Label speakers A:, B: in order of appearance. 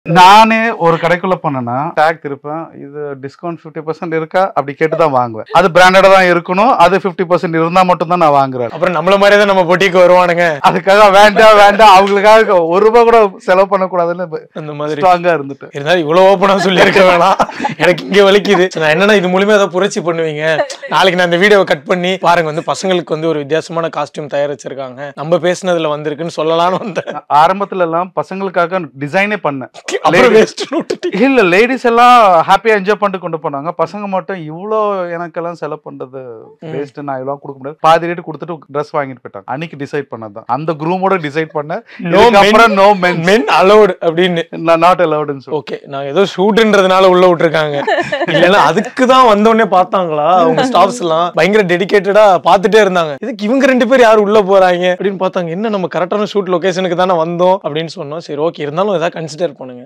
A: நானே ஒரு கடைக்குள்ள போனேன்னா டேக் திருப்பேன் இது டிஸ்கவுண்ட் ஃபிஃப்டி பர்சன்ட் இருக்கா அப்படி கேட்டு தான் வாங்குவேன் அது பிராண்டடா தான் இருக்கணும் அது ஃபிஃப்டி பர்சன்ட் இருந்தா மட்டும் தான் நான் வாங்குறேன்
B: அப்புறம் நம்மள மாதிரியே தான் நம்ம பொட்டிக்கு வருவானுங்க
A: அதுக்காக வேண்டாம் வேண்டாம் அவங்களுக்காக ஒரு ரூபாய் கூட செலவு பண்ணக்கூடாதுன்னு
B: அந்த மாதிரி
A: ஸ்ட்ராங்கா இருந்துட்டு
B: இருந்தாலும் இவ்வளவு ஓப்பனா சொல்லியிருக்க வேணாம் எனக்கு இங்க வலிக்குது சரி, நான் என்னன்னா இது மூலியமா ஏதாவது புரட்சி பண்ணுவீங்க நாளைக்கு நான் இந்த வீடியோவை கட் பண்ணி பாருங்க வந்து பசங்களுக்கு வந்து ஒரு வித்தியாசமான காஸ்டியூம் தயாரிச்சிருக்காங்க நம்ம பேசுனதுல வந்திருக்குன்னு சொல்லலாம்னு வந்தேன்
A: ஆரம்பத்துல எல்லாம் பசங்களுக்காக டிசைனே பண்ணேன்
B: அப்புறம் வேஸ்ட் விட்டுட்டீங்க
A: இல்ல லேடிஸ் எல்லாம் ஹாப்பியா என்ஜாய் பண்ணிட்டு கொண்டு போனாங்க பசங்க மட்டும் இவ்வளோ எனக்கெல்லாம் செலவு பண்றது வேஸ்ட் நான் இவ்வளவு கொடுக்க முடியாது பாதி ரேட்டு கொடுத்துட்டு ட்ரெஸ் வாங்கிட்டு போயிட்டாங்க அன்னைக்கு டிசைட் பண்ணதான் அந்த குரூமோட டிசைட் பண்ண
B: No men.
A: அப்புறம் நோ மென்
B: மென் அலௌடு அப்படின்னு
A: நாட் அலவுடுன்னு சொல்லி
B: ஓகே நான் ஏதோ ஷூட்ன்றதுனால உள்ள விட்டுருக்காங்க இல்லைன்னா அதுக்கு தான் வந்தோடனே பார்த்தாங்களா அவங்க ஸ்டாஃப்ஸ் எல்லாம் பயங்கர டெடிகேட்டடா பார்த்துட்டே இருந்தாங்க இதுக்கு இவங்க ரெண்டு பேர் யார் உள்ள போறாங்க அப்படின்னு பார்த்தாங்க என்ன நம்ம கரெக்டான ஷூட் லொகேஷனுக்கு தானே வந்தோம் அப்படின்னு சொன்னோம் சரி ஓகே இருந்தாலும் ஏதாவது கன்சிடர் பண்ணுங்க